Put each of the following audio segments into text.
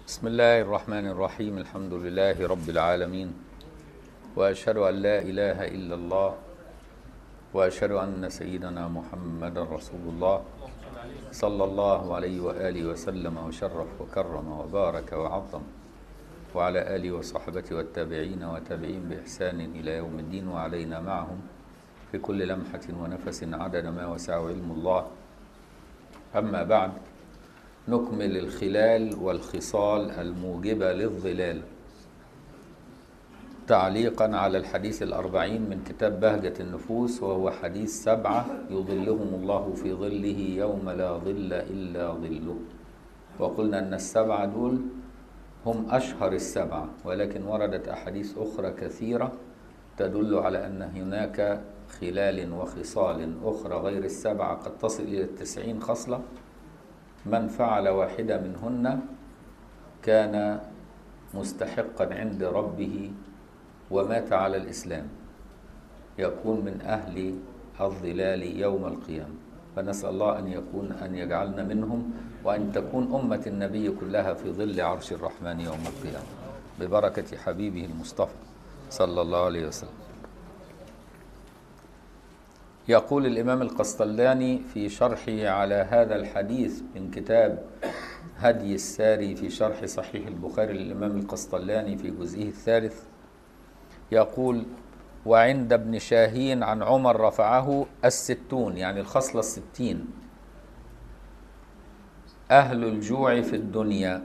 بسم الله الرحمن الرحيم الحمد لله رب العالمين واشهد ان لا اله الا الله واشهد ان سيدنا محمدا رسول الله صلى الله عليه واله وسلم وشرف وكرم وبارك وعظم وعلى اله وصحبه والتابعين وتابعين باحسان الى يوم الدين وعلينا معهم في كل لمحه ونفس عدد ما وسعه علم الله اما بعد نكمل الخلال والخصال الموجبة للظلال تعليقا على الحديث الأربعين من كتاب بهجة النفوس وهو حديث سبعة يظلهم الله في ظله يوم لا ظل إلا ظله وقلنا أن السبعة دول هم أشهر السبعة ولكن وردت أحاديث أخرى كثيرة تدل على أن هناك خلال وخصال أخرى غير السبعة قد تصل إلى التسعين خصلة من فعل واحدة منهن كان مستحقا عند ربه ومات على الإسلام يكون من أهل الظلال يوم القيامة فنسأل الله أن يكون أن يجعلنا منهم وأن تكون أمة النبي كلها في ظل عرش الرحمن يوم القيامة ببركة حبيبه المصطفى صلى الله عليه وسلم يقول الإمام القسطلاني في شرحه على هذا الحديث من كتاب هدي الساري في شرح صحيح البخاري للإمام القسطلاني في جزئه الثالث يقول وعند ابن شاهين عن عمر رفعه الستون يعني الخصلة الستين أهل الجوع في الدنيا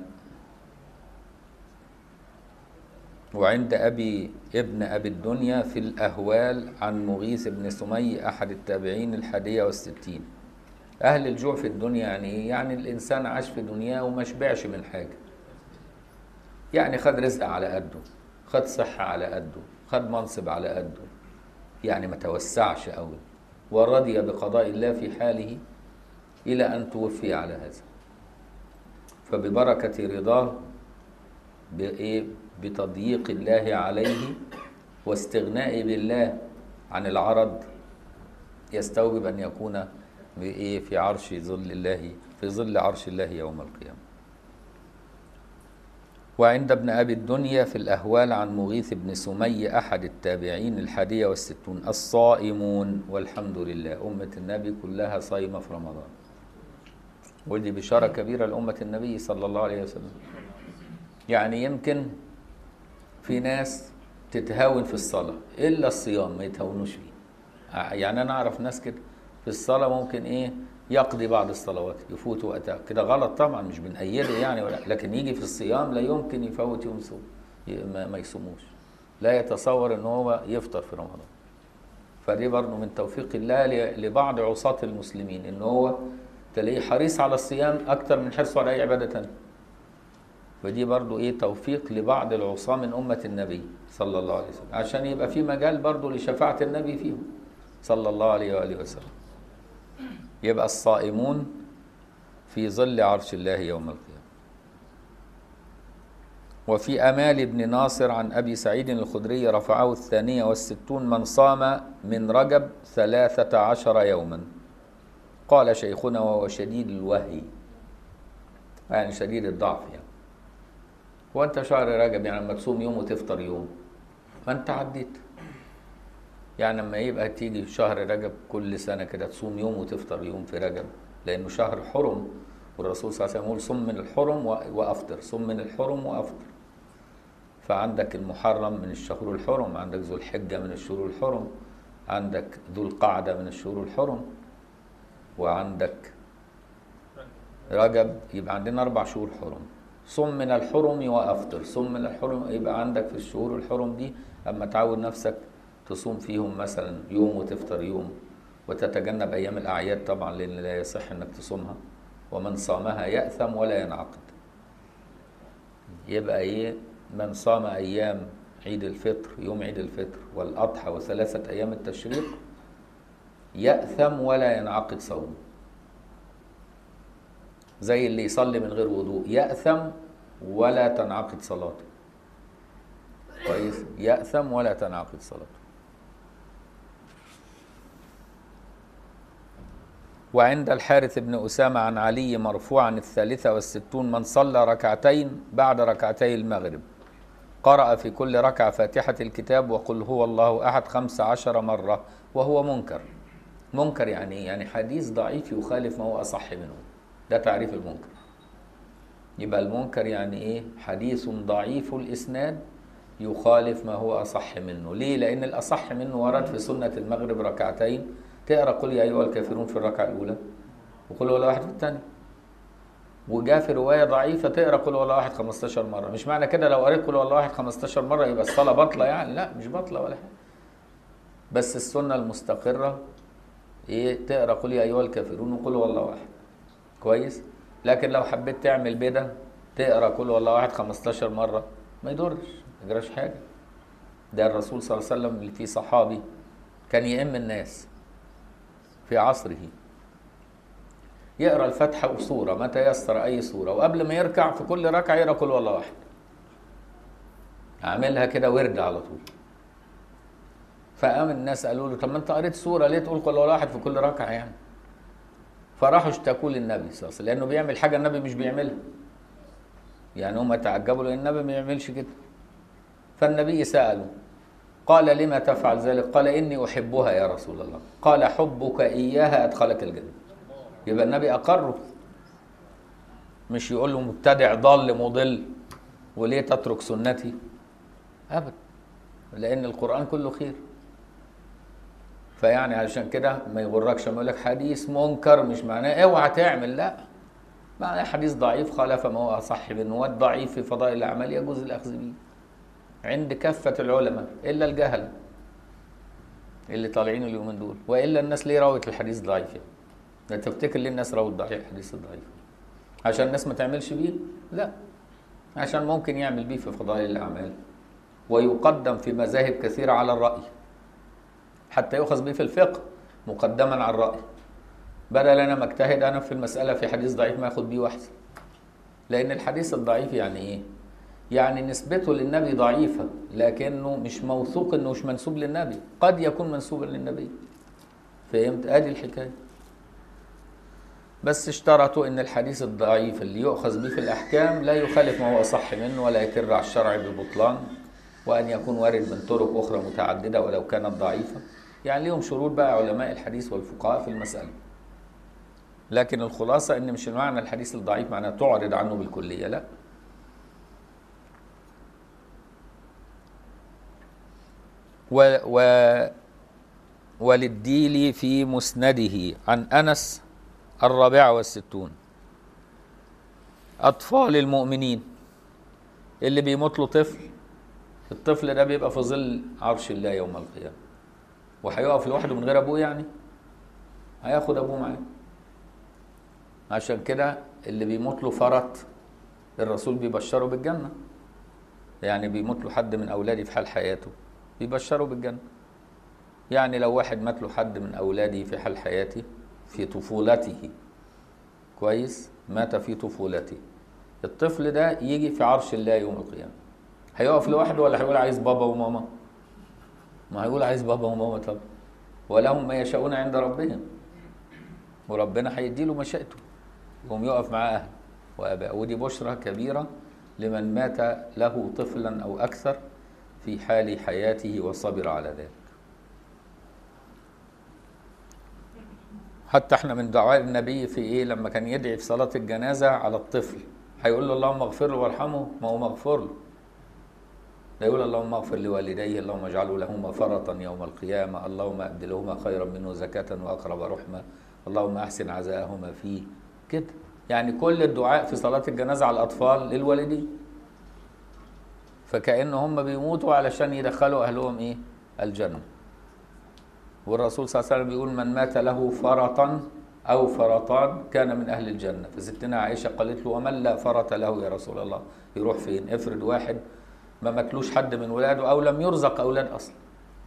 وعند أبي ابن أبي الدنيا في الأهوال عن مغيث بن سمي أحد التابعين الحادية والستين أهل الجوع في الدنيا يعني إيه؟ يعني الإنسان عاش في دنياه وما شبعش من حاجة يعني خد رزق على قده خد صحة على قده خد منصب على قده يعني ما توسعش قوي ورضي بقضاء الله في حاله إلى أن توفي على هذا فببركة رضاه بإيه بتضييق الله عليه واستغناء بالله عن العرض يستوجب ان يكون بايه في عرش ظل الله في ظل عرش الله يوم القيامه وعند ابن ابي الدنيا في الاهوال عن مغيث بن سمي احد التابعين الحادية والستون الصائمون والحمد لله امه النبي كلها صايمه في رمضان ودي بشاره كبيره لامه النبي صلى الله عليه وسلم يعني يمكن في ناس تتهاون في الصلاة إلا الصيام ما يتهاونوش فيه يعني أنا أعرف ناس كده في الصلاة ممكن إيه يقضي بعض الصلوات يفوت وقتها كده غلط طبعا مش بنأيده يعني ولا لكن يجي في الصيام لا يمكن يفوت يوم صوم ما يصوموش لا يتصور ان هو يفطر في رمضان فدي برضه من توفيق الله لبعض عصاة المسلمين ان هو تلاقيه حريص على الصيام اكتر من حرصه على اي عباده ثانيه ودي برضو ايه توفيق لبعض العصاة من أمة النبي صلى الله عليه وسلم عشان يبقى في مجال برضو لشفاعة النبي فيهم صلى الله عليه وآله وسلم يبقى الصائمون في ظل عرش الله يوم القيامة وفي أمال بن ناصر عن أبي سعيد الخدري رفعه الثانية والستون من صام من رجب ثلاثة عشر يوما قال شيخنا وهو شديد الوهي يعني شديد الضعف يعني هو انت شهر رجب يعني لما تصوم يوم وتفطر يوم ما انت عديت يعني لما يبقى تيجي شهر رجب كل سنة كده تصوم يوم وتفطر يوم في رجب لأنه شهر حرم والرسول صلى الله عليه وسلم يقول صم من الحرم وأفطر صم من الحرم وأفطر فعندك المحرم من الشهور الحرم عندك ذو الحجة من الشهور الحرم عندك ذو القعدة من الشهور الحرم وعندك رجب يبقى عندنا أربع شهور حرم صم من الحرم وافطر صم من الحرم يبقى عندك في الشهور الحرم دي اما تعود نفسك تصوم فيهم مثلا يوم وتفطر يوم وتتجنب ايام الاعياد طبعا لان لا يصح انك تصومها ومن صامها ياثم ولا ينعقد يبقى ايه من صام ايام عيد الفطر يوم عيد الفطر والاضحى وثلاثه ايام التشريق ياثم ولا ينعقد صومه زي اللي يصلي من غير وضوء يأثم ولا تنعقد صلاته كويس يأثم ولا تنعقد صلاته وعند الحارث بن أسامة عن علي مرفوعا الثالثة والستون من صلى ركعتين بعد ركعتي المغرب قرأ في كل ركعة فاتحة الكتاب وقل هو الله أحد خمس عشر مرة وهو منكر منكر يعني إيه؟ يعني حديث ضعيف يخالف ما هو أصح منه ده تعريف المنكر يبقى المنكر يعني إيه حديث ضعيف الإسناد يخالف ما هو أصح منه ليه لأن الأصح منه ورد في سنة المغرب ركعتين تقرأ قل يا أيها الكافرون في الركعة الأولى وقل هو الله واحد في الثانية وجاء في رواية ضعيفة تقرأ قل هو الله واحد 15 مرة مش معنى كده لو قريت قل هو الله واحد 15 مرة يبقى الصلاة باطلة يعني لا مش باطلة ولا حاجة بس السنة المستقرة ايه تقرا قل يا ايها الكافرون وقل هو الله واحد كويس لكن لو حبيت تعمل بدة تقرا قل هو الله واحد 15 مرة ما يضرش ما يجراش حاجة ده الرسول صلى الله عليه وسلم اللي فيه صحابي كان يئم الناس في عصره يقرا الفاتحه وسوره ما تيسر اي سوره وقبل ما يركع في كل ركعه يقرا قل والله واحد عاملها كده ورد على طول فقام الناس قالوا له طب ما انت قريت سوره ليه تقول قل والله واحد في كل ركعه يعني فراحوا اشتكوا للنبي صلى الله عليه وسلم لانه بيعمل حاجه النبي مش بيعملها يعني هم تعجبوا لان النبي ما يعملش كده فالنبي ساله قال لما تفعل ذلك قال اني احبها يا رسول الله قال حبك اياها ادخلك الجنه يبقى النبي اقره مش يقول له مبتدع ضال مضل وليه تترك سنتي ابدا لان القران كله خير فيعني علشان كده ما يغركش ما يقول لك حديث منكر مش معناه اوعى تعمل لا معناه حديث ضعيف خالف ما هو اصح منه والضعيف في فضائل الاعمال يجوز الاخذ به عند كافه العلماء الا الجهل اللي طالعين اليومين دول والا الناس ليه روت الحديث ضعيف يعني ده تفتكر ليه الناس روت ضعيف الحديث الضعيف عشان الناس ما تعملش بيه لا عشان ممكن يعمل بيه في فضائل الاعمال ويقدم في مذاهب كثيره على الراي حتى يؤخذ به في الفقه مقدما على الراي بدل انا ما اجتهد انا في المساله في حديث ضعيف ما اخد بيه واحسن لان الحديث الضعيف يعني ايه يعني نسبته للنبي ضعيفه لكنه مش موثوق انه مش منسوب للنبي قد يكون منسوبا للنبي فهمت ادي الحكايه بس اشترطوا ان الحديث الضعيف اللي يؤخذ به في الاحكام لا يخالف ما هو اصح منه ولا يكر على الشرع بالبطلان وان يكون وارد من طرق اخرى متعدده ولو كانت ضعيفه يعني ليهم شروط بقى علماء الحديث والفقهاء في المساله لكن الخلاصه ان مش المعنى الحديث الضعيف معناه تعرض عنه بالكليه لا و, و وللديلي في مسنده عن انس الرابعة والستون أطفال المؤمنين اللي بيموت له طفل الطفل ده بيبقى في ظل عرش الله يوم القيامة وهيقف لوحده من غير أبوه يعني هياخد أبوه معاه عشان كده اللي بيموت له فرط الرسول بيبشره بالجنة يعني بيموت له حد من أولادي في حال حياته بيبشره بالجنة يعني لو واحد مات له حد من أولادي في حال حياته في طفولته كويس مات في طفولته الطفل ده يجي في عرش الله يوم القيامة هيقف لوحده ولا هيقول عايز بابا وماما ما هيقول عايز بابا وماما طب ولهم ما يشاءون عند ربهم وربنا هيديله مشيئته يقوم يقف معاه أهل وآباء ودي بشرى كبيرة لمن مات له طفلا أو أكثر في حال حياته وصبر على ذلك حتى احنا من دعاء النبي في ايه لما كان يدعي في صلاة الجنازة على الطفل هيقول له اللهم اغفر له وارحمه ما هو مغفور له ده يقول اللهم اغفر لوالديه اللهم اجعله لهما فرطا يوم القيامة اللهم ابدلهما خيرا منه زكاة واقرب رحمة اللهم احسن عزاءهما فيه كده يعني كل الدعاء في صلاة الجنازة على الأطفال للوالدين فكأن هم بيموتوا علشان يدخلوا أهلهم إيه الجنة والرسول صلى الله عليه وسلم بيقول من مات له فرطا او فرطان كان من اهل الجنه فستنا عائشه قالت له ومن لا فرط له يا رسول الله يروح فين افرض واحد ما ماتلوش حد من ولاده او لم يرزق اولاد اصلا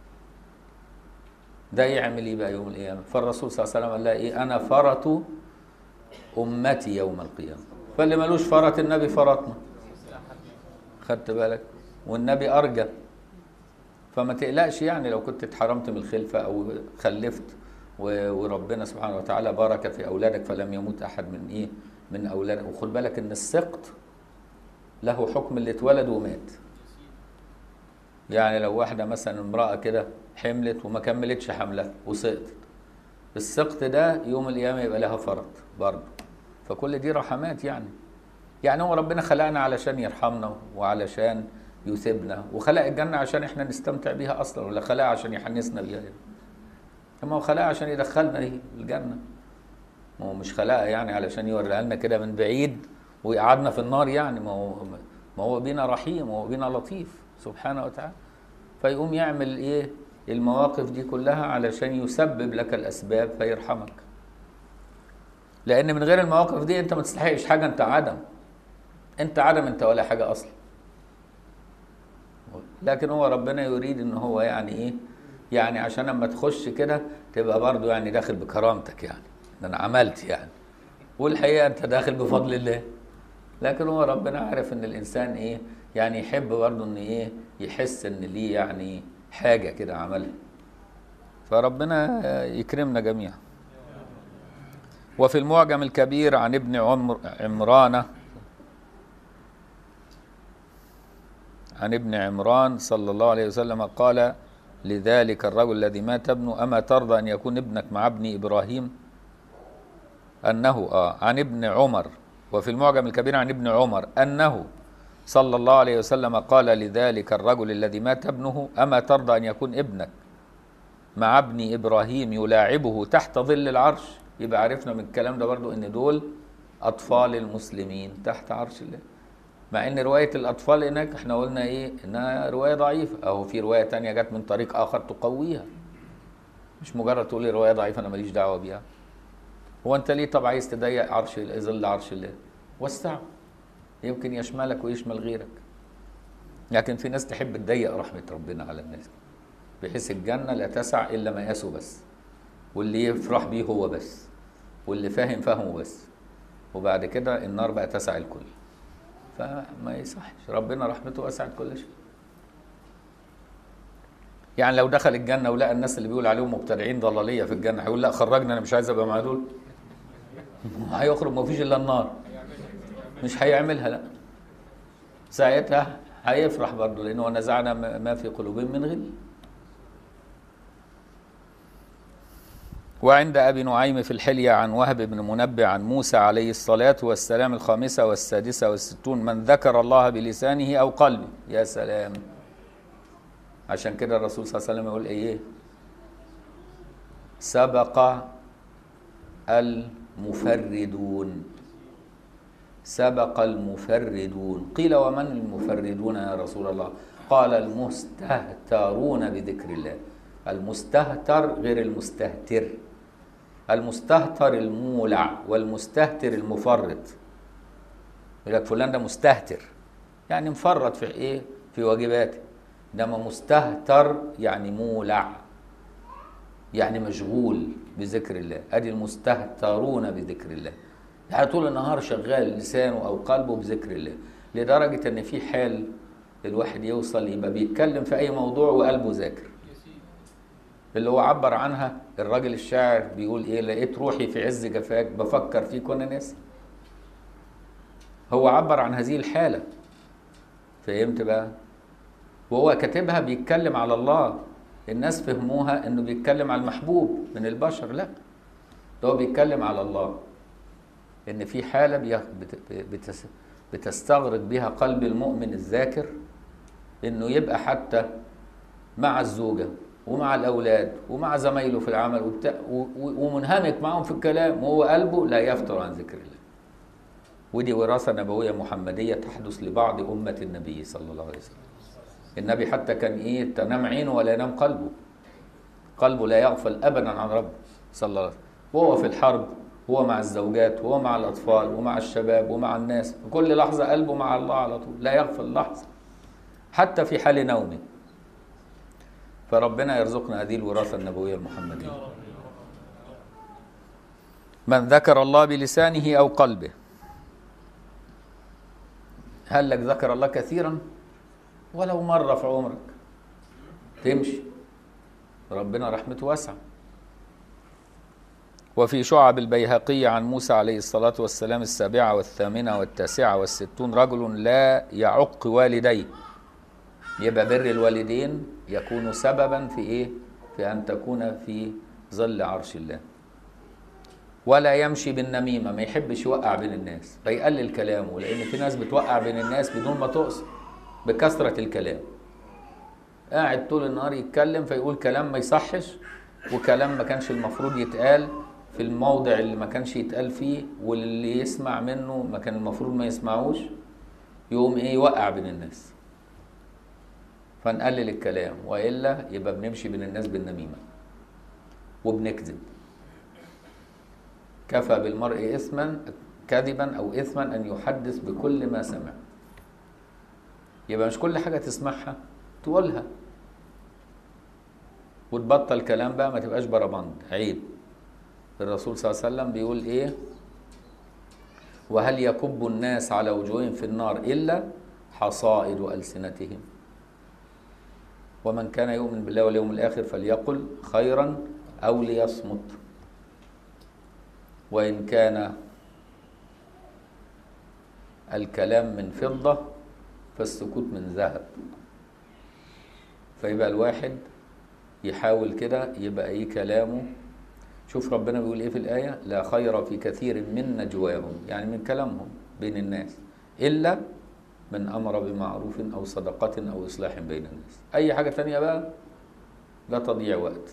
ده يعمل ايه بقى يوم القيامه فالرسول صلى الله عليه وسلم قال لها ايه انا فرط امتي يوم القيامه فاللي ملوش فرط النبي فرطنا خدت بالك والنبي ارجى فما تقلقش يعني لو كنت اتحرمت من الخلفة أو خلفت و- وربنا سبحانه وتعالى بارك في اولادك فلم يموت احد من ايه من اولادك وخد بالك ان السقط له حكم اللي اتولد ومات يعني لو واحده مثلا امراه كده حملت وما كملتش حملها وسقطت السقط ده يوم القيامه يبقى لها فرض برضه فكل دي رحمات يعني يعني هو ربنا خلقنا علشان يرحمنا وعلشان يثيبنا وخلق الجنه عشان احنا نستمتع بيها اصلا ولا خلقها عشان يحنسنا بيها يعني. اما هو خلقها عشان يدخلنا ايه الجنه ما هو مش خلقها يعني علشان يوريها لنا كده من بعيد ويقعدنا في النار يعني ما هو ما هو بينا رحيم وهو بينا لطيف سبحانه وتعالى فيقوم يعمل ايه المواقف دي كلها علشان يسبب لك الاسباب فيرحمك لان من غير المواقف دي انت ما تستحقش حاجه انت عدم انت عدم انت ولا حاجه اصلا لكن هو ربنا يريد ان هو يعني ايه يعني عشان لما تخش كده تبقى برضو يعني داخل بكرامتك يعني ده انا عملت يعني والحقيقه انت داخل بفضل الله لكن هو ربنا عارف ان الانسان ايه يعني يحب برضه ان ايه يحس ان ليه يعني حاجه كده عملها فربنا يكرمنا جميعا وفي المعجم الكبير عن ابن عمر عمران عن ابن عمران صلى الله عليه وسلم قال لذلك الرجل الذي مات ابنه أما ترضى أن يكون ابنك مع ابن إبراهيم أنه آه عن ابن عمر وفي المعجم الكبير عن ابن عمر أنه صلى الله عليه وسلم قال لذلك الرجل الذي مات ابنه أما ترضى أن يكون ابنك مع ابن إبراهيم يلاعبه تحت ظل العرش يبقى عرفنا من الكلام ده برضو ان دول اطفال المسلمين تحت عرش الله مع ان روايه الاطفال هناك احنا قلنا ايه انها روايه ضعيفه او في روايه تانية جت من طريق اخر تقويها مش مجرد تقول لي روايه ضعيفه انا ماليش دعوه بيها هو انت ليه طب عايز تضيق عرش ظل عرش الله وسع يمكن يشملك ويشمل غيرك لكن في ناس تحب تضيق رحمه ربنا على الناس بحيث الجنه لا تسع الا مقاسه بس واللي يفرح بيه هو بس واللي فاهم فهمه بس وبعد كده النار بقى تسع الكل فما يصحش ربنا رحمته وسعت كل شيء يعني لو دخل الجنة ولقى الناس اللي بيقول عليهم مبتدعين ضلالية في الجنة هيقول لا خرجنا أنا مش عايز أبقى مع دول هيخرج ما فيش إلا النار مش هيعملها لا ساعتها هيفرح برضه لأنه نزعنا ما في قلوبهم من غل وعند أبي نعيم في الحلية عن وهب بن منبه عن موسى عليه الصلاة والسلام الخامسة والسادسة والستون من ذكر الله بلسانه أو قلبه يا سلام عشان كده الرسول صلى الله عليه وسلم يقول إيه سبق المفردون سبق المفردون قيل ومن المفردون يا رسول الله قال المستهترون بذكر الله المستهتر غير المستهتر المستهتر المولع والمستهتر المفرط يقول لك فلان ده مستهتر يعني مفرط في ايه في واجباته انما مستهتر يعني مولع يعني مشغول بذكر الله ادي المستهترون بذكر الله يعني طول النهار شغال لسانه او قلبه بذكر الله لدرجه ان في حال الواحد يوصل يبقى بيتكلم في اي موضوع وقلبه ذاكر اللي هو عبر عنها الراجل الشاعر بيقول ايه لقيت روحي في عز جفاك بفكر فيك وانا ناسي هو عبر عن هذه الحالة فهمت بقى وهو كاتبها بيتكلم على الله الناس فهموها انه بيتكلم على المحبوب من البشر لا ده هو بيتكلم على الله ان في حالة بتستغرق بها قلب المؤمن الذاكر انه يبقى حتى مع الزوجة ومع الاولاد ومع زمايله في العمل وبتاع ومنهمك معهم في الكلام وهو قلبه لا يفتر عن ذكر الله ودي وراثه نبويه محمديه تحدث لبعض امه النبي صلى الله عليه وسلم النبي حتى كان ايه تنام عينه ولا ينام قلبه قلبه لا يغفل ابدا عن ربه صلى الله عليه وسلم وهو في الحرب هو مع الزوجات وهو مع الاطفال ومع الشباب ومع الناس في كل لحظه قلبه مع الله على طول لا يغفل لحظه حتى في حال نومه فربنا يرزقنا هذه الوراثة النبوية المحمدية من ذكر الله بلسانه أو قلبه هل لك ذكر الله كثيرا ولو مرة في عمرك تمشي ربنا رحمته واسعة وفي شعب البيهقي عن موسى عليه الصلاة والسلام السابعة والثامنة والتاسعة والستون رجل لا يعق والديه يبقى بر الوالدين يكون سببا في ايه في ان تكون في ظل عرش الله ولا يمشي بالنميمة ما يحبش يوقع بين الناس فيقلل كلامه لأن في ناس بتوقع بين الناس بدون ما تقصد بكثرة الكلام قاعد طول النهار يتكلم فيقول كلام ما يصحش وكلام ما كانش المفروض يتقال في الموضع اللي ما كانش يتقال فيه واللي يسمع منه ما كان المفروض ما يسمعوش يقوم ايه يوقع بين الناس فنقلل الكلام والا يبقى بنمشي بين الناس بالنميمه وبنكذب كفى بالمرء اثما كذبا او اثما ان يحدث بكل ما سمع يبقى مش كل حاجه تسمعها تقولها وتبطل كلام بقى ما تبقاش بربند عيب الرسول صلى الله عليه وسلم بيقول ايه وهل يكب الناس على وجوههم في النار الا حصائد السنتهم ومن كان يؤمن بالله واليوم الاخر فليقل خيرا او ليصمت وان كان الكلام من فضه فالسكوت من ذهب فيبقى الواحد يحاول كده يبقى ايه كلامه شوف ربنا بيقول ايه في الآية لا خير في كثير من نجواهم يعني من كلامهم بين الناس إلا من أمر بمعروف أو صدقة أو إصلاح بين الناس أي حاجة تانية بقى لا تضيع وقت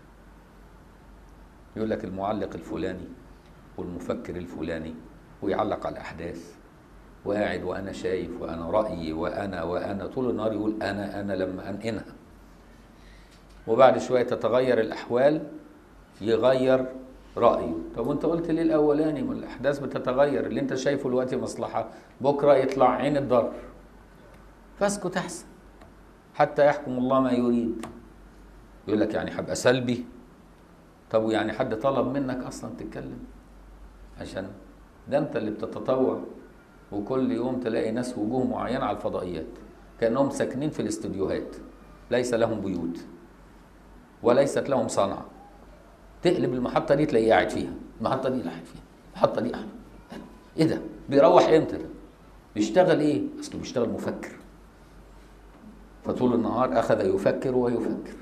يقول لك المعلق الفلاني والمفكر الفلاني ويعلق على الأحداث وقاعد وأنا شايف وأنا رأيي وأنا وأنا طول النهار يقول أنا أنا لما أنقنها وبعد شوية تتغير الأحوال يغير رأيه طب وانت قلت ليه الأولاني ما الأحداث بتتغير اللي انت شايفه دلوقتي مصلحة بكرة يطلع عين الضر فاسكت أحسن حتى يحكم الله ما يريد يقول لك يعني هبقى سلبي طب ويعني حد طلب منك أصلا تتكلم عشان ده انت اللي بتتطوع وكل يوم تلاقي ناس وجوه معينة على الفضائيات كأنهم ساكنين في الاستوديوهات ليس لهم بيوت وليست لهم صنعة تقلب المحطة دي تلاقيه قاعد فيها المحطة دي قاعد فيها المحطة دي قاعد ايه ده بيروح امتى ده بيشتغل ايه اصله بيشتغل مفكر فطول النهار اخذ يفكر ويفكر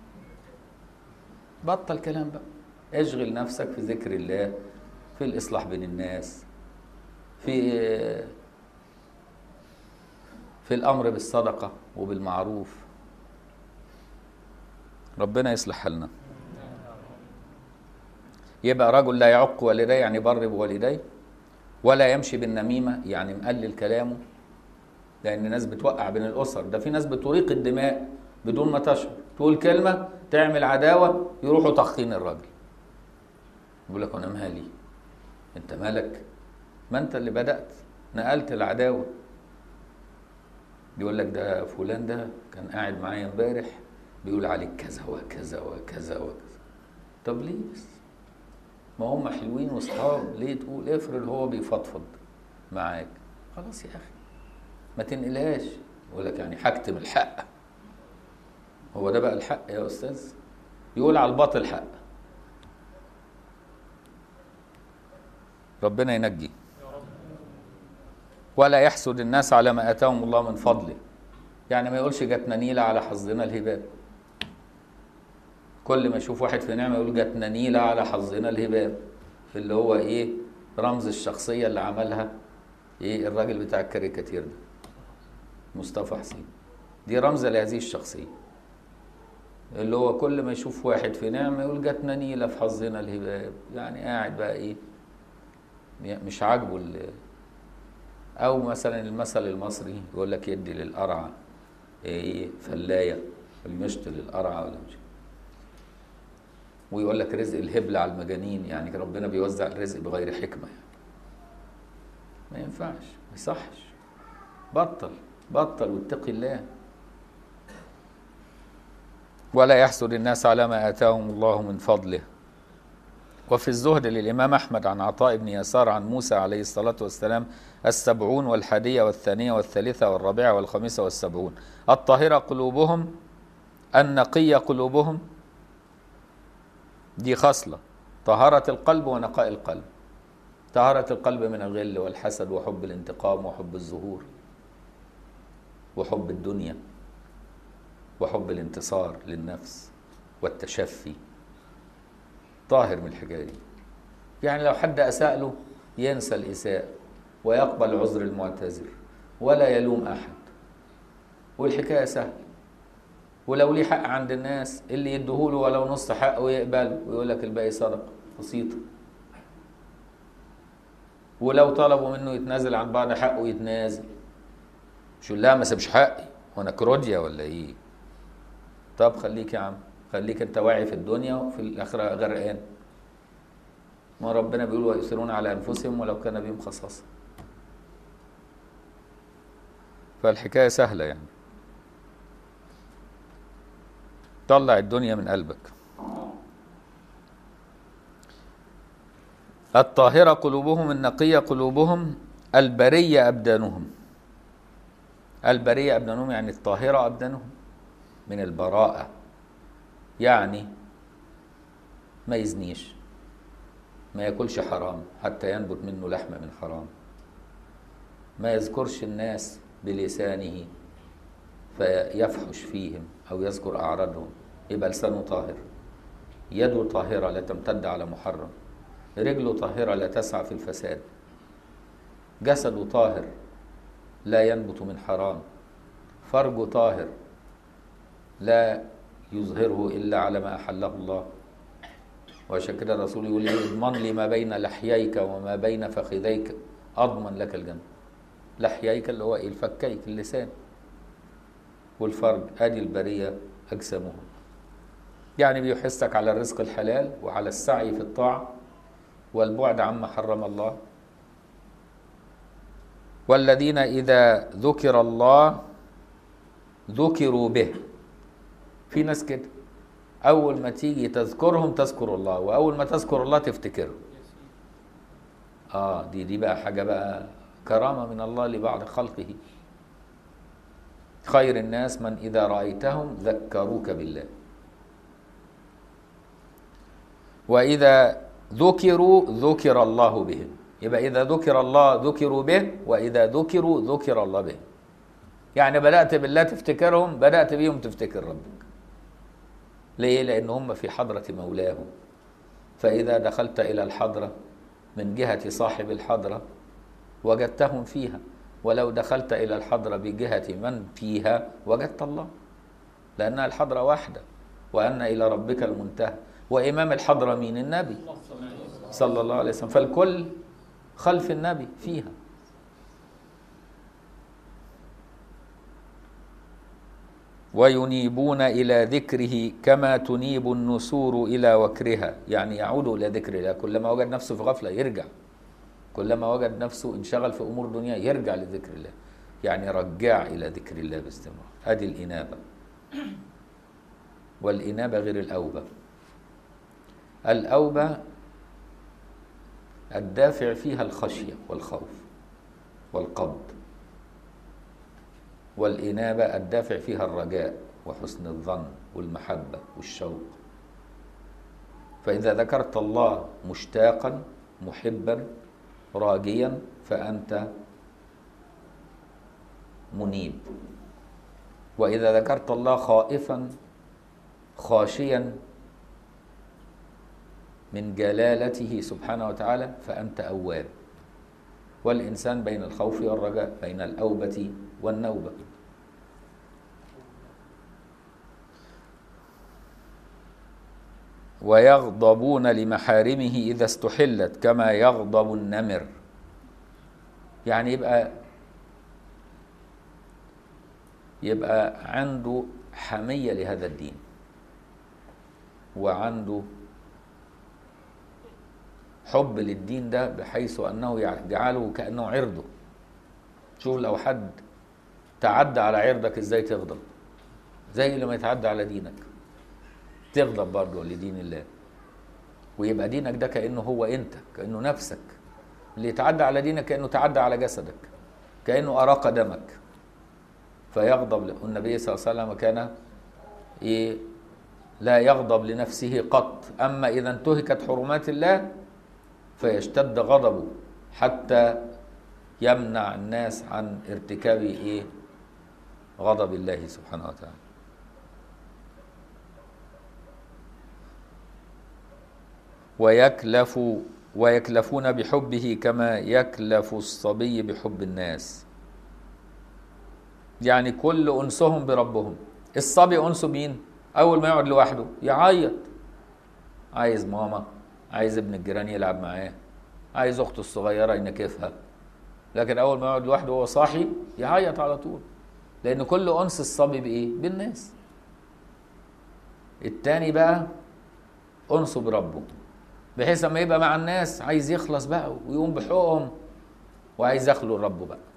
بطل كلام بقى اشغل نفسك في ذكر الله في الاصلاح بين الناس في في الامر بالصدقه وبالمعروف ربنا يصلح حالنا يبقى رجل لا يعق والديه يعني بر بوالديه ولا يمشي بالنميمه يعني مقلل كلامه لان الناس بتوقع بين الاسر ده في ناس بتريق الدماء بدون ما تشعر تقول كلمه تعمل عداوه يروحوا طخين الراجل يقول لك انا مالي انت مالك ما انت اللي بدات نقلت العداوه يقول لك ده فلان ده كان قاعد معايا امبارح بيقول عليك كذا وكذا وكذا وكذا طب ليه بس ما هم حلوين واصحاب ليه تقول افرض هو بيفضفض معاك خلاص يا اخي ما تنقلهاش يقول لك يعني هكتم الحق هو ده بقى الحق يا استاذ يقول على الباطل حق ربنا ينجي ولا يحسد الناس على ما اتاهم الله من فضله يعني ما يقولش جاتنا نيله على حظنا الهباب كل ما يشوف واحد في نعمه يقول جاتنا نيله على حظنا الهباب اللي هو ايه رمز الشخصيه اللي عملها ايه الراجل بتاع الكاريكاتير ده مصطفى حسين دي رمز لهذه الشخصيه اللي هو كل ما يشوف واحد في نعمه يقول جاتنا نيله في حظنا الهباب يعني قاعد بقى ايه مش عاجبه او مثلا المثل المصري يقول لك يدي للقرعه ايه فلايه المشط للقرعه ولا مش ويقول لك رزق الهبل على المجانين يعني ربنا بيوزع الرزق بغير حكمه يعني. ما ينفعش ما يصحش بطل بطل واتقي الله ولا يحسد الناس على ما اتاهم الله من فضله وفي الزهد للإمام أحمد عن عطاء بن يسار عن موسى عليه الصلاة والسلام السبعون والحادية والثانية والثالثة والرابعة والخامسة والسبعون الطاهرة قلوبهم النقية قلوبهم دي خصلة طهارة القلب ونقاء القلب طهارة القلب من الغل والحسد وحب الانتقام وحب الظهور وحب الدنيا وحب الانتصار للنفس والتشفي طاهر من الحكايه دي يعني لو حد اساء له ينسى الاساءه ويقبل عذر المعتذر ولا يلوم احد والحكايه سهله ولو ليه حق عند الناس اللي يديهوله ولو نص حقه يقبله ويقول لك الباقي صدقه بسيطه ولو طلبوا منه يتنازل عن بعض حقه يتنازل مش يقول لا ما سيبش حقي وانا كروديا ولا ايه طب خليك يا عم خليك انت واعي في الدنيا وفي الاخره غرقان ما ربنا بيقول ويؤثرون على انفسهم ولو كان بهم خصاصه فالحكايه سهله يعني طلع الدنيا من قلبك الطاهرة قلوبهم النقية قلوبهم البرية أبدانهم البرية أبدانهم يعني الطاهرة أبدانهم من البراءة يعني ما يزنيش ما ياكلش حرام حتى ينبت منه لحم من حرام ما يذكرش الناس بلسانه فيفحش فيهم أو يذكر أعراضهم يبقى لسانه طاهر يده طاهرة لا تمتد على محرم رجله طاهرة لا تسعى في الفساد جسده طاهر لا ينبت من حرام فرجه طاهر لا يظهره إلا على ما أحله الله وعشان كده الرسول يقول لي اضمن لي ما بين لحييك وما بين فخذيك أضمن لك الجنة لحييك اللي هو إيه الفكيك اللسان والفرج ادي البريه اجسامهم يعني بيحثك على الرزق الحلال وعلى السعي في الطاعه والبعد عما حرم الله والذين اذا ذكر الله ذكروا به في ناس كده اول ما تيجي تذكرهم تذكر الله واول ما تذكر الله تفتكره اه دي دي بقى حاجه بقى كرامه من الله لبعض خلقه خير الناس من إذا رأيتهم ذكروك بالله وإذا ذكروا ذكر الله بهم يبقى إذا ذكر الله ذكروا به وإذا ذكروا ذكر الله به يعني بدأت بالله تفتكرهم بدأت بيهم تفتكر ربك ليه؟ لأن هم في حضرة مولاهم فإذا دخلت إلى الحضرة من جهة صاحب الحضرة وجدتهم فيها ولو دخلت إلى الحضرة بجهة من فيها وجدت الله لأنها الحضرة واحدة وأن إلى ربك المنتهى وإمام الحضرة مين النبي صلى الله عليه وسلم فالكل خلف النبي فيها وينيبون إلى ذكره كما تنيب النسور إلى وكرها يعني يعودوا إلى ذكر الله كلما وجد نفسه في غفلة يرجع كلما وجد نفسه انشغل في امور دنيا يرجع لذكر الله يعني رجع الى ذكر الله باستمرار هذه الانابه والانابه غير الاوبه الاوبه الدافع فيها الخشيه والخوف والقبض والانابه الدافع فيها الرجاء وحسن الظن والمحبه والشوق فاذا ذكرت الله مشتاقا محبا راجيا فأنت منيب وإذا ذكرت الله خائفا خاشيا من جلالته سبحانه وتعالى فأنت أواب والإنسان بين الخوف والرجاء بين الأوبة والنوبة ويغضبون لمحارمه إذا استحلت كما يغضب النمر يعني يبقى يبقى عنده حمية لهذا الدين وعنده حب للدين ده بحيث أنه يجعله كأنه عرضه شوف لو حد تعدى على عرضك ازاي تغضب زي لما يتعدى على دينك تغضب برضه لدين الله ويبقى دينك ده كانه هو انت كانه نفسك اللي يتعدى على دينك كانه تعدى على جسدك كانه اراق دمك فيغضب النبي صلى الله عليه وسلم كان ايه لا يغضب لنفسه قط أما إذا انتهكت حرمات الله فيشتد غضبه حتى يمنع الناس عن ارتكاب إيه غضب الله سبحانه وتعالى ويكلف ويكلفون بحبه كما يكلف الصبي بحب الناس يعني كل أنسهم بربهم الصبي أنسه مين أول ما يقعد لوحده يعيط عايز ماما عايز ابن الجيران يلعب معاه عايز أخته الصغيرة ينكفها لكن أول ما يقعد لوحده وهو صاحي يعيط على طول لأن كل أنس الصبي بإيه؟ بالناس التاني بقى أنسه بربه بحيث لما يبقى مع الناس عايز يخلص بقى ويقوم بحقوقهم وعايز يخلو ربه بقى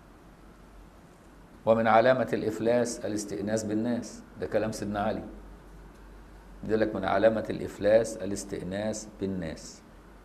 ومن علامة الإفلاس الاستئناس بالناس ده كلام سيدنا علي يقول لك من علامة الإفلاس الاستئناس بالناس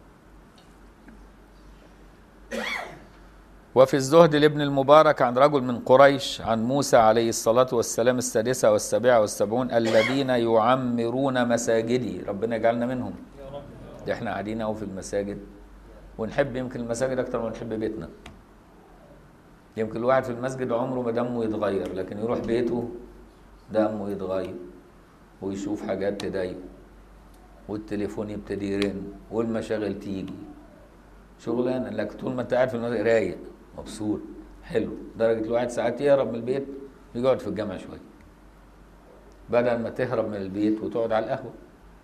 وفي الزهد لابن المبارك عن رجل من قريش عن موسى عليه الصلاة والسلام السادسة والسابعة والسبعون الذين يعمرون مساجدي ربنا يجعلنا منهم ده احنا قاعدين اهو في المساجد ونحب يمكن المساجد اكتر ما نحب بيتنا يمكن الواحد في المسجد عمره ما دمه يتغير لكن يروح بيته دمه يتغير ويشوف حاجات تضايقه والتليفون يبتدي يرن والمشاغل تيجي شغلانه لكن طول ما انت قاعد في المسجد رايق مبسوط حلو درجه الواحد ساعات يهرب من البيت يقعد في الجامع شويه بدل ما تهرب من البيت وتقعد على القهوه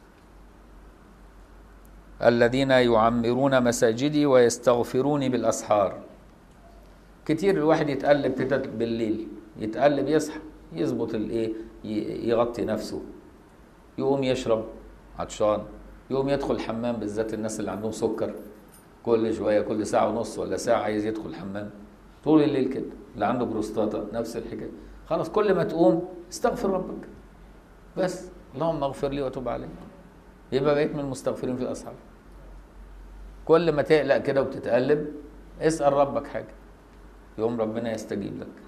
الذين يعمرون مساجدي ويستغفروني بالاسحار كتير الواحد يتقلب كده بالليل يتقلب يصحى يظبط الايه يغطي نفسه يقوم يشرب عطشان يقوم يدخل الحمام بالذات الناس اللي عندهم سكر كل شويه كل ساعه ونص ولا ساعه عايز يدخل الحمام طول الليل كده اللي عنده بروستاتا نفس الحكايه خلاص كل ما تقوم استغفر ربك بس اللهم اغفر لي وتوب علي يبقى بقيت من المستغفرين في الاسحار كل ما تقلق كده وتتقلب اسال ربك حاجه يوم ربنا يستجيب لك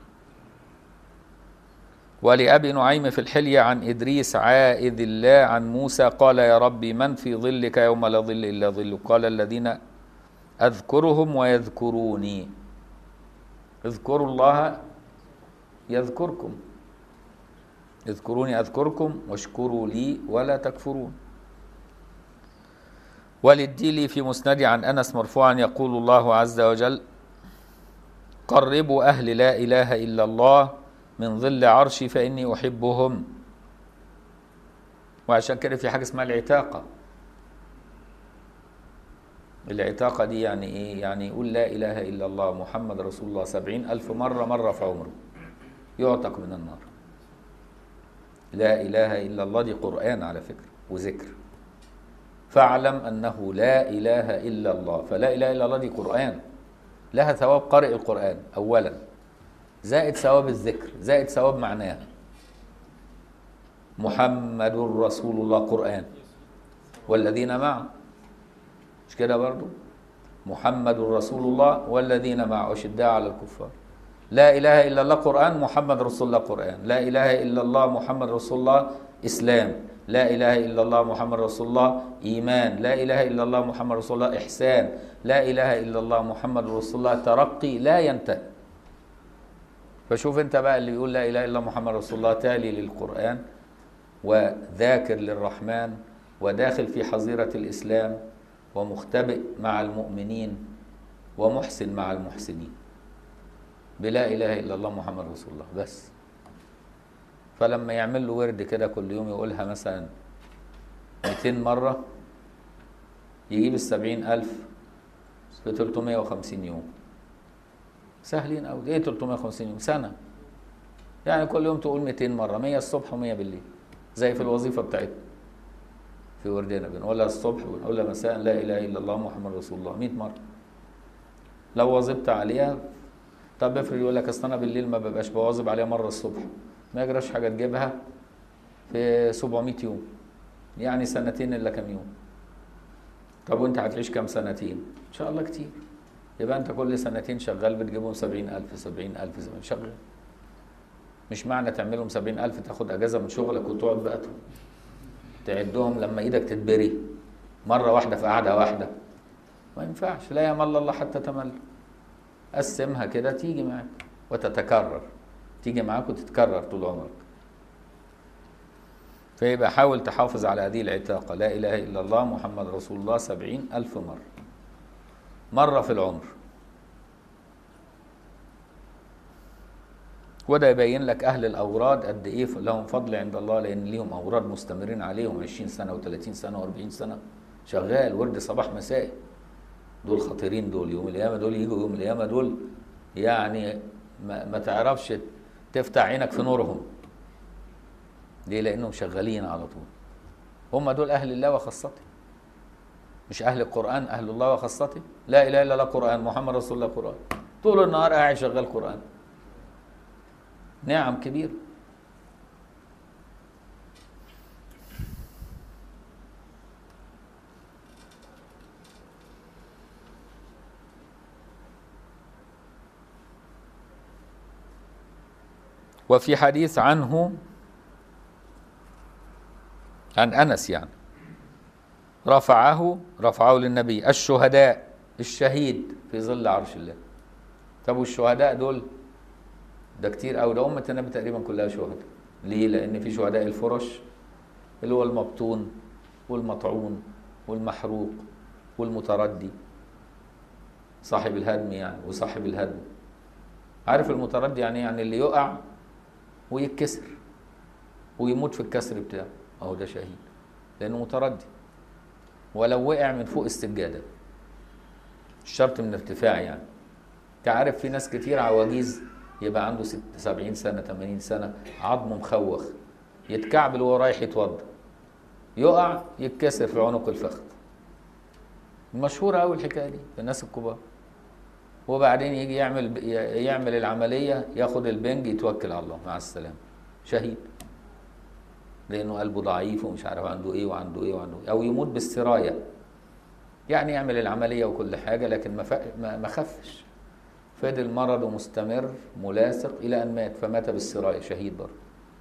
ولأبي نعيم في الحلية عن إدريس عائذ الله عن موسى قال يا ربي من في ظلك يوم لا ظل إلا ظلك قال الذين أذكرهم ويذكروني اذكروا الله يذكركم اذكروني أذكركم واشكروا لي ولا تكفرون وللديلي في مسند عن أنس مرفوعا يقول الله عز وجل قربوا أهل لا إله إلا الله من ظل عرشي فإني أحبهم وعشان كده في حاجة اسمها العتاقة العتاقة دي يعني إيه؟ يعني يقول لا إله إلا الله محمد رسول الله سبعين ألف مرة مرة في عمره يعتق من النار لا إله إلا الله دي قرآن على فكرة وذكر فاعلم أنه لا إله إلا الله فلا إله إلا الله دي قرآن لها ثواب قارئ القرآن أولا زائد ثواب الذكر زائد ثواب معناها محمد رسول الله قرآن والذين معه مش كده برضو محمد رسول الله والذين معه أشداء على الكفار لا إله إلا الله قرآن محمد رسول الله قرآن لا إله إلا الله محمد رسول الله إسلام لا إله إلا الله محمد رسول الله إيمان لا إله إلا الله محمد رسول الله إحسان لا إله إلا الله محمد رسول الله ترقي لا ينتهي فشوف انت بقى اللي يقول لا اله الا الله محمد رسول الله تالي للقران وذاكر للرحمن وداخل في حظيره الاسلام ومختبئ مع المؤمنين ومحسن مع المحسنين بلا اله الا الله محمد رسول الله بس فلما يعمل له ورد كده كل يوم يقولها مثلا 200 مرة يجيب السبعين ألف في 350 يوم سهلين أوي إيه 350 يوم سنة يعني كل يوم تقول 200 مرة 100 الصبح و100 بالليل زي في الوظيفة بتاعتنا في وردنا بنقولها الصبح ونقولها مساء لا إله إلا الله محمد رسول الله 100 مرة لو واظبت عليها طب افرض يقول لك اصل انا بالليل ما ببقاش بواظب عليها مره الصبح ما يجراش حاجه تجيبها في 700 يوم يعني سنتين الا كام يوم طب وانت هتعيش كام سنتين ان شاء الله كتير يبقى انت كل سنتين شغال بتجيبهم 70000 70000 70000 شغال مش معنى تعملهم 70000 تاخد اجازه من شغلك وتقعد بقى تعدهم لما ايدك تتبري مره واحده في قعده واحده ما ينفعش لا يمل الله حتى تمل قسمها كده تيجي معاك وتتكرر تيجي معاك وتتكرر طول عمرك فيبقى حاول تحافظ على هذه العتاقة لا إله إلا الله محمد رسول الله سبعين ألف مرة مرة في العمر وده يبين لك أهل الأوراد قد إيه لهم فضل عند الله لأن ليهم أوراد مستمرين عليهم 20 سنة و30 سنة و40 سنة شغال ورد صباح مساء دول خطيرين دول يوم القيامة دول يجوا يوم القيامة دول يعني ما, ما تعرفش تفتح عينك في نورهم ليه لأنهم شغالين على طول هم دول أهل الله وخاصته مش أهل القرآن أهل الله وخاصته لا إله إلا الله قرآن محمد رسول الله قرآن طول النهار قاعد شغال قرآن نعم كبيرة وفي حديث عنه عن انس يعني رفعه رفعه للنبي الشهداء الشهيد في ظل عرش الله طب والشهداء دول ده كتير قوي ده امه النبي تقريبا كلها شهداء ليه لان في شهداء الفرش اللي هو المبطون والمطعون والمحروق والمتردي صاحب الهدم يعني وصاحب الهدم عارف المتردي يعني يعني اللي يقع ويتكسر ويموت في الكسر بتاعه اهو ده شهيد لانه متردي ولو وقع من فوق السجاده الشرط من ارتفاع يعني انت عارف في ناس كتير عواجيز يبقى عنده ست سبعين سنة تمانين سنة عظمه مخوخ يتكعبل وهو رايح يتوضى يقع يتكسر في عنق الفخذ مشهورة أوي الحكاية دي في الناس الكبار وبعدين يجي يعمل يعمل العملية ياخد البنج يتوكل على الله مع السلامة شهيد لأنه قلبه ضعيف ومش عارف عنده إيه وعنده إيه وعنده إيه أو يموت بالسراية يعني يعمل العملية وكل حاجة لكن ما ف- ما ما خفش فضل مرضه مستمر ملاصق إلى أن مات فمات بالسراية شهيد برضه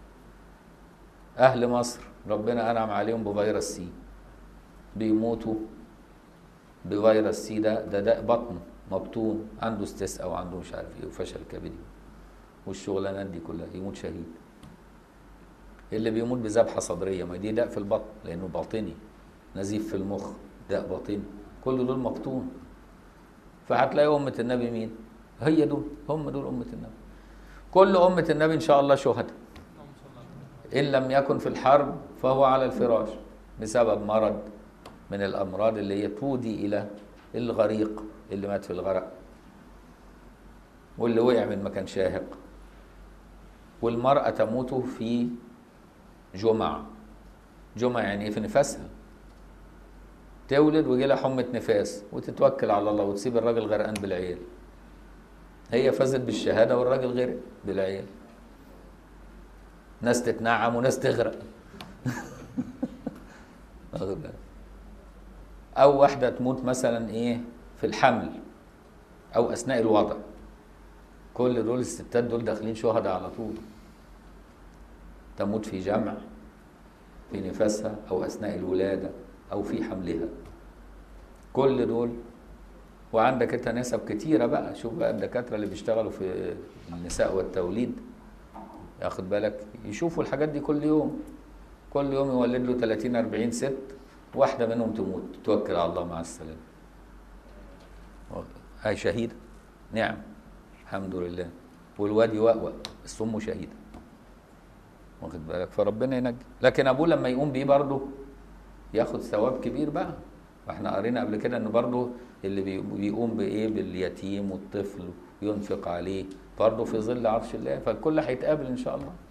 أهل مصر ربنا أنعم عليهم بفيروس سي بيموتوا بفيروس سي ده ده داء بطن مبطون عنده استسقاء وعنده مش عارف ايه وفشل كبدي والشغلانات دي كلها يموت شهيد اللي بيموت بذبحه صدريه ما دي داء في البطن لانه باطني نزيف في المخ داء باطني كل دول مبطون فهتلاقي أمة النبي مين؟ هي دول هم دول أمة النبي كل أمة النبي إن شاء الله شهداء إن لم يكن في الحرب فهو على الفراش بسبب مرض من الأمراض اللي هي تودي إلى الغريق اللي مات في الغرق واللي وقع من مكان شاهق والمرأة تموت في جمع جمع يعني إيه في نفاسها تولد ويجي لها حمة نفاس وتتوكل على الله وتسيب الراجل غرقان بالعيال هي فازت بالشهادة والراجل غرق بالعيال ناس تتنعم وناس تغرق واخد بالك؟ او واحده تموت مثلا ايه في الحمل او اثناء الوضع كل دول الستات دول داخلين شهداء على طول تموت في جمع في نفاسها او اثناء الولاده او في حملها كل دول وعندك انت نسب كتيره بقى شوف بقى الدكاتره اللي بيشتغلوا في النساء والتوليد ياخد بالك يشوفوا الحاجات دي كل يوم كل يوم يولد له 30 40 ست واحده منهم تموت توكل على الله مع السلامه هاي شهيده نعم الحمد لله والواد يوأوأ بس امه شهيده واخد بالك فربنا ينجي لكن ابوه لما يقوم بيه برضه ياخد ثواب كبير بقى واحنا قرينا قبل كده ان برضه اللي بي- بيقوم بايه باليتيم والطفل ينفق عليه برضه في ظل عرش الله فالكل هيتقابل ان شاء الله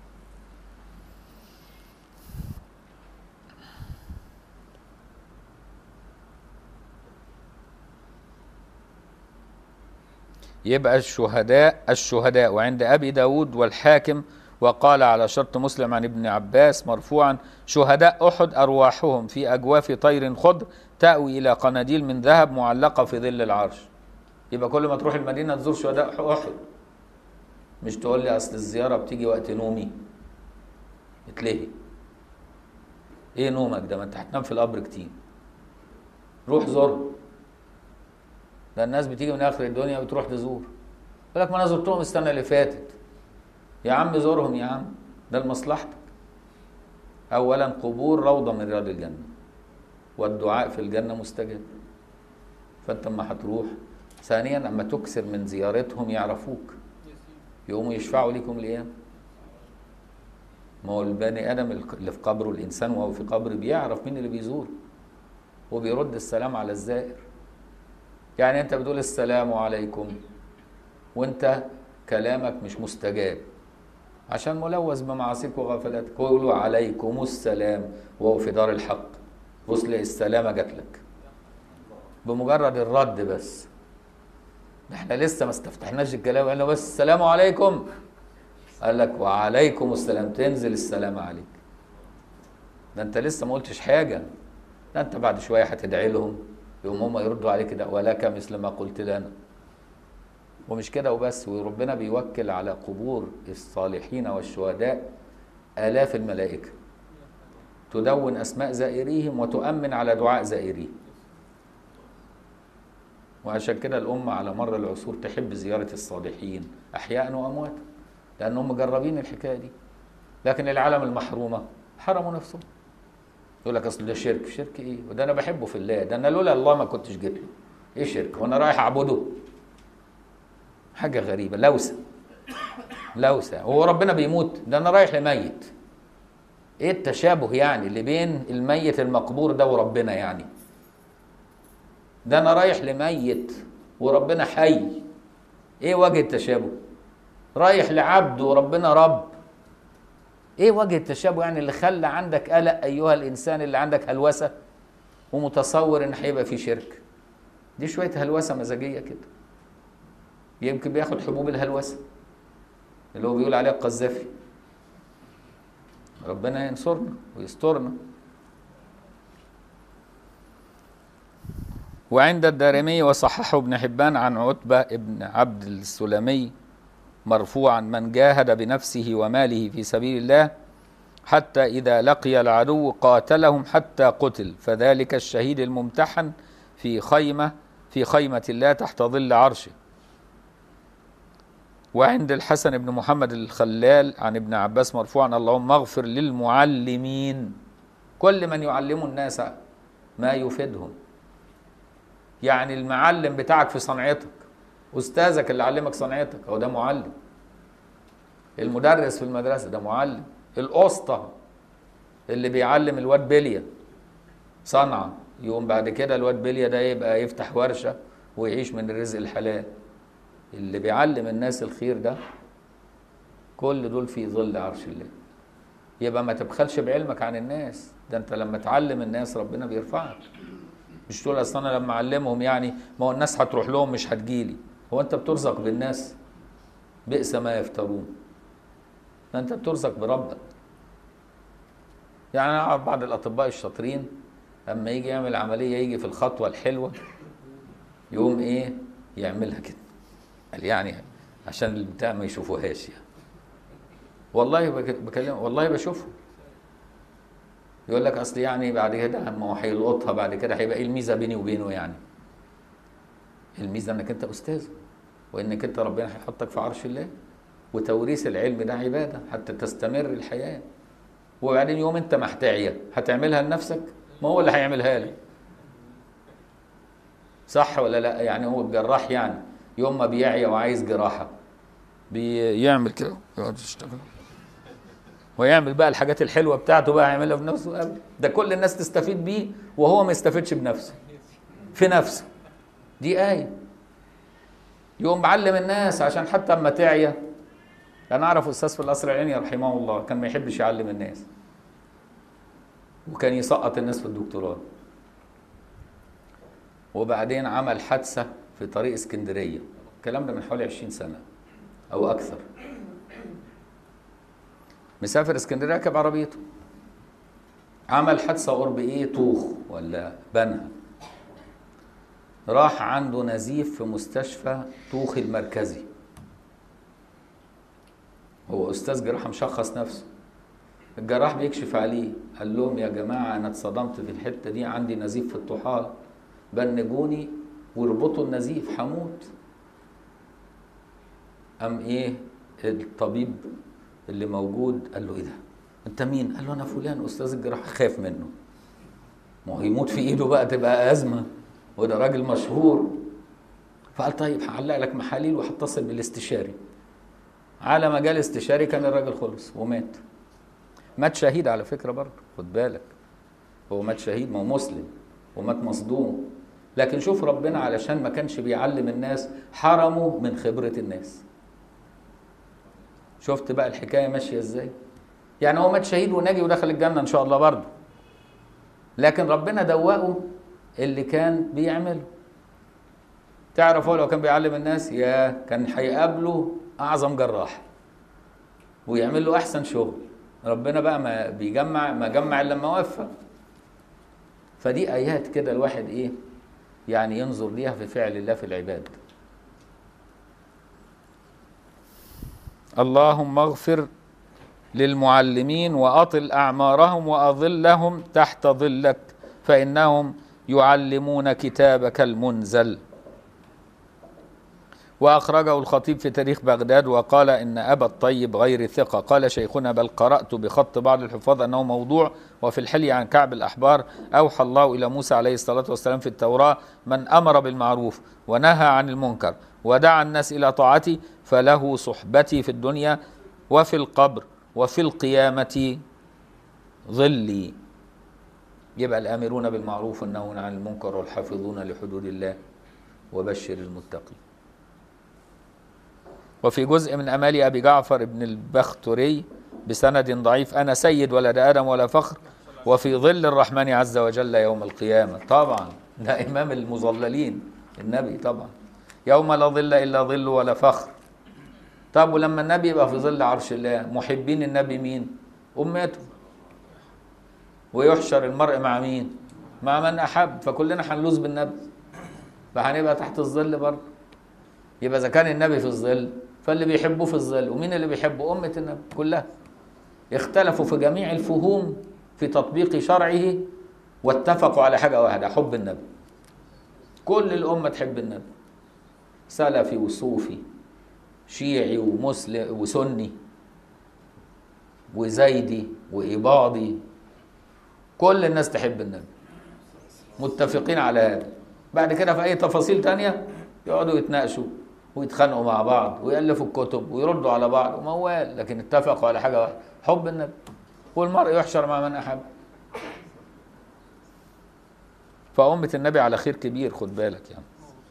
يبقى الشهداء الشهداء وعند أبي داود والحاكم وقال على شرط مسلم عن ابن عباس مرفوعا شهداء أحد أرواحهم في أجواف طير خضر تأوي إلى قناديل من ذهب معلقة في ظل العرش يبقى كل ما تروح المدينة تزور شهداء أحد مش تقول لي أصل الزيارة بتيجي وقت نومي اتلهي ايه نومك ده ما انت هتنام في القبر كتير روح زور ده الناس بتيجي من اخر الدنيا بتروح تزور يقول لك ما انا زرتهم السنه اللي فاتت يا عم زورهم يا عم ده لمصلحتك اولا قبور روضه من رياض الجنه والدعاء في الجنه مستجاب فانت اما هتروح ثانيا اما تكثر من زيارتهم يعرفوك يقوموا يشفعوا لكم الايام ما هو البني ادم اللي في قبره الانسان وهو في قبره بيعرف مين اللي بيزوره وبيرد السلام على الزائر يعني انت بتقول السلام عليكم وانت كلامك مش مستجاب عشان ملوث بمعاصيك وغفلاتك قولوا عليكم السلام وهو في دار الحق بص لي السلامه جات لك بمجرد الرد بس احنا لسه ما استفتحناش الكلام قلنا بس السلام عليكم قال لك وعليكم السلام تنزل السلام عليك ده انت لسه ما قلتش حاجه ده انت بعد شويه هتدعي لهم يقوم هم يردوا عليك ده ولك مثل ما قلت لنا ومش كده وبس وربنا بيوكل على قبور الصالحين والشهداء آلاف الملائكة تدون أسماء زائريهم وتؤمن على دعاء زائريهم وعشان كده الأمة على مر العصور تحب زيارة الصالحين أحياء وأمواتا لأنهم مجربين الحكاية دي لكن العالم المحرومة حرموا نفسهم يقول لك أصل ده شرك شرك إيه وده أنا بحبه في الله ده أنا لولا الله ما كنتش جيت له إيه شرك وأنا رايح أعبده حاجة غريبة لوسة لوسة هو ربنا بيموت ده أنا رايح لميت إيه التشابه يعني اللي بين الميت المقبور ده وربنا يعني ده أنا رايح لميت وربنا حي إيه وجه التشابه رايح لعبد وربنا رب إيه وجه التشابه يعني اللي خلى عندك قلق أيها الإنسان اللي عندك هلوسة ومتصور إن هيبقى في شرك دي شوية هلوسة مزاجية كده يمكن بياخد حبوب الهلوسه اللي هو بيقول عليها القذافي ربنا ينصرنا ويسترنا وعند الدارمي وصححه ابن حبان عن عتبة ابن عبد السلمي مرفوعا من جاهد بنفسه وماله في سبيل الله حتى إذا لقي العدو قاتلهم حتى قتل فذلك الشهيد الممتحن في خيمة في خيمة الله تحت ظل عرشه وعند الحسن بن محمد الخلال عن ابن عباس مرفوعا اللهم اغفر للمعلمين كل من يعلم الناس ما يفيدهم يعني المعلم بتاعك في صنعتك استاذك اللي علمك صنعتك هو ده معلم المدرس في المدرسه ده معلم الاسطى اللي بيعلم الواد بليه صنعه يقوم بعد كده الواد بليه ده يبقى يفتح ورشه ويعيش من الرزق الحلال اللي بيعلم الناس الخير ده كل دول في ظل عرش الله يبقى ما تبخلش بعلمك عن الناس ده انت لما تعلم الناس ربنا بيرفعك مش تقول اصل انا لما اعلمهم يعني ما هو الناس هتروح لهم مش هتجيلي هو انت بترزق بالناس بئس ما يفترون ده انت بترزق بربك يعني انا اعرف بعض الاطباء الشاطرين اما يجي يعمل عمليه يجي في الخطوه الحلوه يقوم ايه يعملها كده قال يعني عشان البتاع ما يشوفوهاش يعني والله بكلم والله بشوفه يقول لك اصل يعني بعد كده ما هو هيلقطها بعد كده هيبقى ايه الميزه بيني وبينه يعني الميزه انك انت استاذ وانك انت ربنا هيحطك في عرش الله وتوريث العلم ده عباده حتى تستمر الحياه وبعدين يوم انت محتاجها هتعملها لنفسك ما هو اللي هيعملها لك صح ولا لا يعني هو الجراح يعني يوم ما بيعيا وعايز جراحه بيعمل كده يقعد يشتغل ويعمل بقى الحاجات الحلوه بتاعته بقى يعملها بنفسه قبل ده كل الناس تستفيد بيه وهو ما يستفيدش بنفسه في نفسه دي آية يقوم معلم الناس عشان حتى اما تعيا انا اعرف استاذ في القصر العيني رحمه الله كان ما يحبش يعلم الناس وكان يسقط الناس في الدكتوراه وبعدين عمل حادثه في طريق اسكندريه الكلام ده من حوالي 20 سنه او اكثر مسافر اسكندريه راكب عربيته عمل حادثه قرب ايه طوخ ولا بنها راح عنده نزيف في مستشفى طوخ المركزي هو استاذ جراحه مشخص نفسه الجراح بيكشف عليه قال لهم يا جماعة أنا اتصدمت في الحتة دي عندي نزيف في الطحال بنجوني واربطوا النزيف هموت قام إيه الطبيب اللي موجود قال له إيه ده أنت مين؟ قال له أنا فلان أستاذ الجراحة خاف منه ما هو يموت في إيده بقى تبقى أزمة وده راجل مشهور فقال طيب هعلق لك محاليل وهتصل بالاستشاري على ما جه الاستشاري كان الراجل خلص ومات مات شهيد على فكره برضه خد بالك هو مات شهيد ما هو مسلم ومات مصدوم لكن شوف ربنا علشان ما كانش بيعلم الناس حرمه من خبره الناس شفت بقى الحكايه ماشيه ازاي يعني هو مات شهيد ونجي ودخل الجنه ان شاء الله برضه لكن ربنا دوقه اللي كان بيعمله تعرف هو لو كان بيعلم الناس يا كان هيقابله اعظم جراح ويعمل له احسن شغل ربنا بقى ما بيجمع ما جمع الا لما وفق فدي ايات كده الواحد ايه يعني ينظر ليها في فعل الله في العباد اللهم اغفر للمعلمين واطل اعمارهم واظلهم تحت ظلك فانهم يعلمون كتابك المنزل وأخرجه الخطيب في تاريخ بغداد وقال إن أبا الطيب غير ثقة قال شيخنا بل قرأت بخط بعض الحفاظ أنه موضوع وفي الحلي عن كعب الأحبار أوحى الله إلى موسى عليه الصلاة والسلام في التوراة من أمر بالمعروف ونهى عن المنكر ودعا الناس إلى طاعتي فله صحبتي في الدنيا وفي القبر وفي القيامة ظلي يبقى الآمرون بالمعروف والنهون عن المنكر والحافظون لحدود الله وبشر المتقين وفي جزء من أمال أبي جعفر بن البختري بسند ضعيف أنا سيد ولد آدم ولا فخر وفي ظل الرحمن عز وجل يوم القيامة طبعا ده إمام المظللين النبي طبعا يوم لا ظل إلا ظل ولا فخر طب ولما النبي يبقى في ظل عرش الله محبين النبي مين أمته ويحشر المرء مع مين مع من أحب فكلنا هنلوذ بالنبي فهنبقى تحت الظل برضه يبقى إذا كان النبي في الظل فاللي بيحبوه في الظل ومين اللي بيحبه أمة النبي كلها اختلفوا في جميع الفهوم في تطبيق شرعه واتفقوا على حاجة واحدة حب النبي كل الأمة تحب النبي سلفي وصوفي شيعي ومسلم وسني وزيدي وإباضي كل الناس تحب النبي متفقين على هذا بعد كده في أي تفاصيل تانية يقعدوا يتناقشوا ويتخانقوا مع بعض ويألفوا الكتب ويردوا على بعض وموال لكن اتفقوا على حاجة واحدة حب النبي والمرء يحشر مع من أحب فأمة النبي على خير كبير خد بالك يعني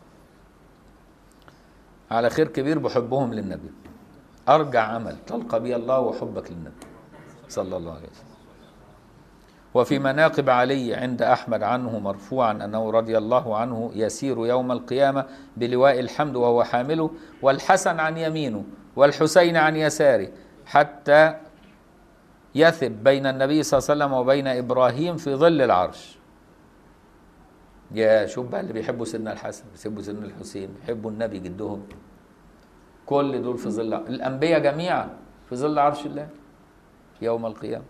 على خير كبير بحبهم للنبي أرجع عمل تلقى بي الله وحبك للنبي صلى الله عليه وسلم وفي مناقب علي عند أحمد عنه مرفوعا أنه رضي الله عنه يسير يوم القيامة بلواء الحمد وهو حامله والحسن عن يمينه والحسين عن يساره حتى يثب بين النبي صلى الله عليه وسلم وبين إبراهيم في ظل العرش يا شوف بقى اللي بيحبوا سيدنا الحسن بيحبوا سيدنا الحسين بيحبوا النبي جدهم كل دول في ظل الأنبياء جميعا في ظل عرش الله يوم القيامة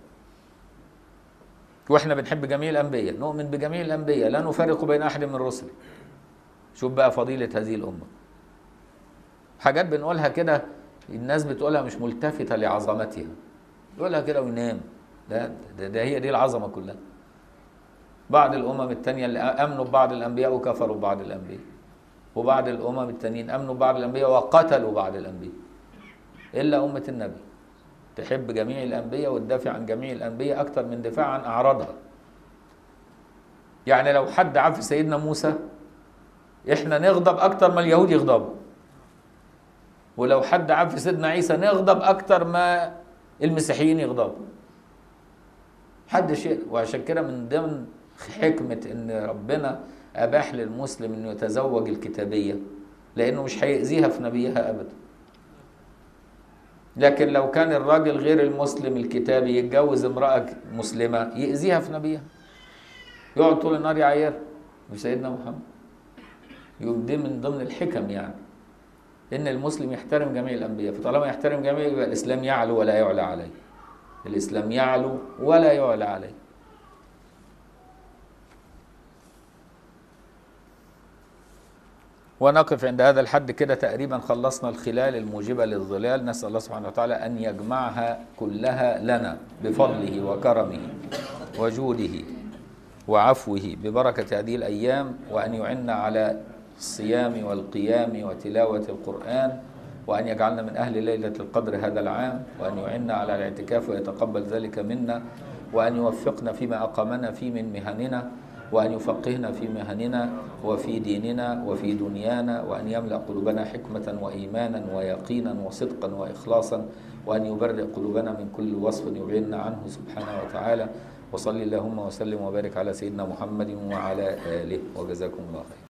واحنا بنحب جميع الانبياء نؤمن بجميع الانبياء لا نفرق بين احد من الرسل شوف بقى فضيله هذه الامه حاجات بنقولها كده الناس بتقولها مش ملتفته لعظمتها يقولها كده وينام ده, ده, ده هي دي العظمه كلها بعض الامم التانية اللي امنوا ببعض الانبياء وكفروا ببعض الانبياء وبعض الامم التانيين امنوا ببعض الانبياء وقتلوا بعض الانبياء الا امه النبي تحب جميع الأنبياء وتدافع عن جميع الأنبياء أكثر من دفاع عن أعراضها يعني لو حد عفى سيدنا موسى إحنا نغضب أكثر ما اليهود يغضبوا ولو حد عفى سيدنا عيسى نغضب أكثر ما المسيحيين يغضبوا حد شيء وعشان كده من ضمن حكمة إن ربنا أباح للمسلم إنه يتزوج الكتابية لأنه مش هيأذيها في نبيها أبداً لكن لو كان الراجل غير المسلم الكتابي يتجوز امرأة مسلمة يأذيها في نبيها يقعد طول النهار يعير بسيدنا محمد يقوم دي من ضمن الحكم يعني ان المسلم يحترم جميع الانبياء فطالما يحترم جميع يبقى الاسلام يعلو ولا يعلى عليه الإسلام يعلو ولا يعلى عليه ونقف عند هذا الحد كده تقريبا خلصنا الخلال الموجبة للظلال نسأل الله سبحانه وتعالى أن يجمعها كلها لنا بفضله وكرمه وجوده وعفوه ببركة هذه الأيام وأن يعنا على الصيام والقيام وتلاوة القرآن وأن يجعلنا من أهل ليلة القدر هذا العام وأن يعنا على الاعتكاف ويتقبل ذلك منا وأن يوفقنا فيما أقامنا فيه من مهننا وأن يفقهنا في مهننا وفي ديننا وفي دنيانا وأن يملأ قلوبنا حكمة وإيمانا ويقينا وصدقا وإخلاصا وأن يبرئ قلوبنا من كل وصف يبعدنا عنه سبحانه وتعالى وصلي اللهم وسلم وبارك على سيدنا محمد وعلى آله وجزاكم الله خير